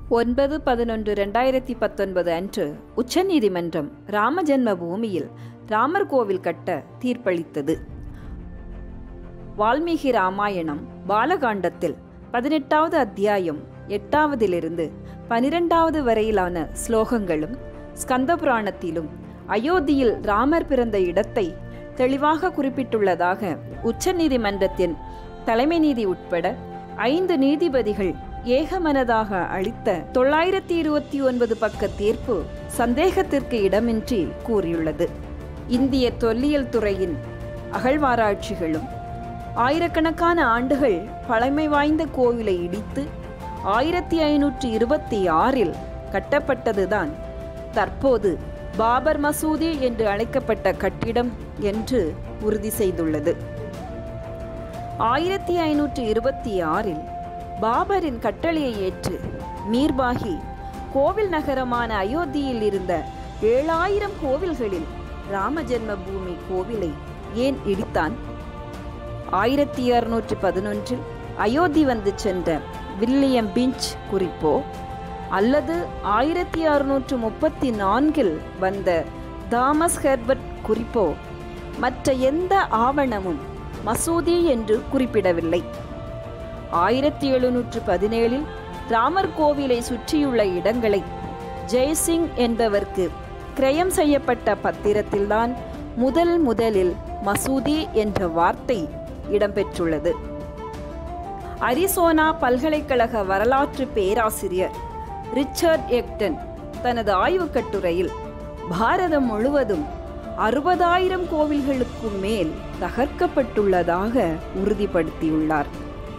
ஒன்பது பதினொன்று ரெண்டாயிரத்தி பத்தொன்பது அன்று உச்சநீதிமன்றம் ராமஜன்ம பூமியில் ராமர் கோவில் கட்ட தீர்ப்பளித்தது வால்மீகி ராமாயணம் பாலகாண்டத்தில் பதினெட்டாவது அத்தியாயம் எட்டாவதிலிருந்து பனிரெண்டாவது வரையிலான ஸ்லோகங்களும் ஸ்கந்த புராணத்திலும் அயோத்தியில் ராமர் பிறந்த இடத்தை தெளிவாக குறிப்பிட்டுள்ளதாக உச்சநீதிமன்றத்தின் தலைமை நீதி உட்பட ஐந்து நீதிபதிகள் ஏகமனதாக அளித்த தொள்ளாயிரத்தி இருபத்தி ஒன்பது பக்க தீர்ப்பு சந்தேகத்திற்கு இடமின்றி கூறியுள்ளது இந்திய தொல்லியல் துறையின் அகழ்வாராய்ச்சிகளும் ஆயிரக்கணக்கான ஆண்டுகள் பழமை வாய்ந்த கோவிலை இடித்து ஆயிரத்தி ஐநூற்றி இருபத்தி ஆறில் கட்டப்பட்டதுதான் தற்போது பாபர் மசூதி என்று அழைக்கப்பட்ட கட்டிடம் என்று உறுதி செய்துள்ளது ஆயிரத்தி ஐநூற்றி இருபத்தி ஆறில் பாபரின் கட்டளையை ஏற்று மீர்பாகி கோவில் நகரமான அயோத்தியில் இருந்த ஏழாயிரம் கோவில்களில் ராமஜென்ம பூமி கோவிலை ஏன் இடித்தான் ஆயிரத்தி அறுநூற்றி பதினொன்றில் அயோத்தி வந்து சென்ற வில்லியம் பிஞ்ச் குறிப்போ அல்லது ஆயிரத்தி அறுநூற்று முப்பத்தி நான்கில் வந்த தாமஸ் ஹெர்பர்ட் குறிப்போ மற்ற எந்த ஆவணமும் மசூதி என்று குறிப்பிடவில்லை ஆயிரத்தி எழுநூற்று பதினேழில் ராமர் கோவிலை சுற்றியுள்ள இடங்களை ஜெய்சிங் என்பவருக்கு கிரயம் செய்யப்பட்ட பத்திரத்தில்தான் முதல் முதலில் மசூதி என்ற வார்த்தை இடம்பெற்றுள்ளது அரிசோனா பல்கலைக்கழக வரலாற்று பேராசிரியர் ரிச்சர்ட் எக்டன் தனது ஆய்வுக் கட்டுரையில் பாரதம் முழுவதும் அறுபதாயிரம் கோவில்களுக்கு மேல் தகர்க்கப்பட்டுள்ளதாக உறுதிப்படுத்தியுள்ளார்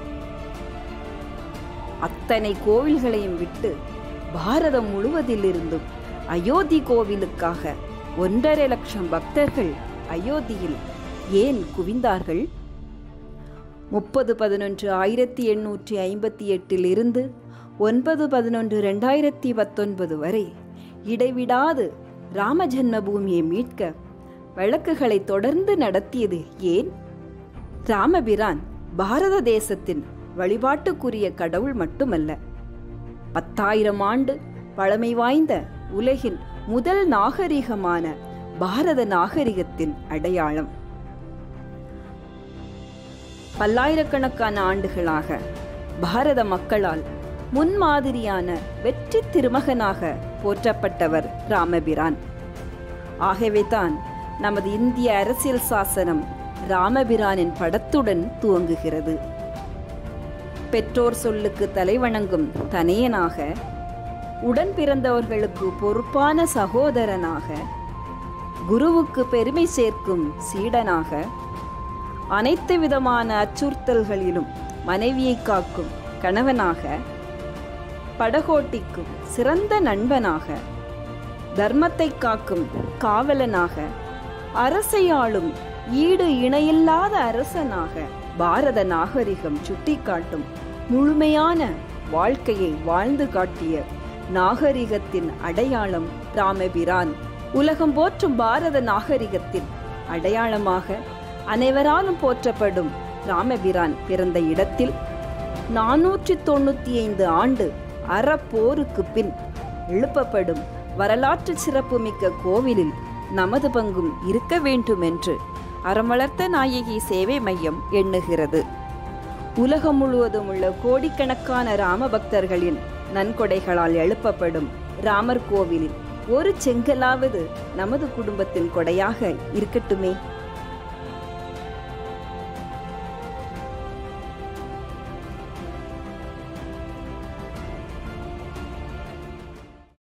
அத்தனை கோவில்களையும் விட்டு பாரதம் முழுவதிலிருந்தும் அயோத்தி கோவிலுக்காக ஒன்றரை லட்சம் பக்தர்கள் அயோத்தியில் ஏன் குவிந்தார்கள் முப்பது பதினொன்று ஆயிரத்தி எண்ணூற்றி ஐம்பத்தி எட்டில் இருந்து ஒன்பது பதினொன்று ரெண்டாயிரத்தி பத்தொன்பது வரை இடைவிடாது ராமஜன்ம பூமியை மீட்க வழக்குகளை தொடர்ந்து நடத்தியது ஏன் ராமபிரான் பாரத தேசத்தின் வழிபாட்டுக்குரிய கடவுள் மட்டுமல்ல பத்தாயிரம் ஆண்டு பழமை வாய்ந்த உலகின் முதல் நாகரிகமான பாரத நாகரிகத்தின் அடையாளம் பல்லாயிரக்கணக்கான ஆண்டுகளாக பாரத மக்களால் முன்மாதிரியான வெற்றி திருமகனாக போற்றப்பட்டவர் ராமபிரான் ஆகவே தான் நமது இந்திய அரசியல் சாசனம் ராமபிரானின் படத்துடன் துவங்குகிறது பெற்றோர் சொல்லுக்கு தலைவணங்கும் தனையனாக உடன் பிறந்தவர்களுக்கு பொறுப்பான சகோதரனாக குருவுக்கு பெருமை சேர்க்கும் சீடனாக அனைத்து விதமான அச்சுறுத்தல்களிலும் மனைவியை காக்கும் கணவனாக படகோட்டிக்கும் சிறந்த நண்பனாக தர்மத்தை காக்கும் காவலனாக அரசையாளும் ஈடு இணையில்லாத அரசனாக பாரத நாகரிகம் சுட்டிக்காட்டும் முழுமையான வாழ்க்கையை வாழ்ந்து காட்டிய நாகரிகத்தின் அடையாளம் ராமபிரான் உலகம் போற்றும் பாரத நாகரிகத்தின் அடையாளமாக அனைவராலும் போற்றப்படும் ராமபிரான் பிறந்த இடத்தில் நானூற்றி தொண்ணூற்றி ஐந்து ஆண்டு அறப்போருக்கு பின் எழுப்பப்படும் வரலாற்று சிறப்புமிக்க கோவிலில் நமது பங்கும் இருக்க வேண்டும் என்று அறமளர்த்த நாயகி சேவை மையம் எண்ணுகிறது உலகம் முழுவதும் உள்ள கோடிக்கணக்கான ராம பக்தர்களின் நன்கொடைகளால் எழுப்பப்படும் ராமர் கோவிலில் ஒரு செங்கலாவது நமது குடும்பத்தின் கொடையாக இருக்கட்டுமே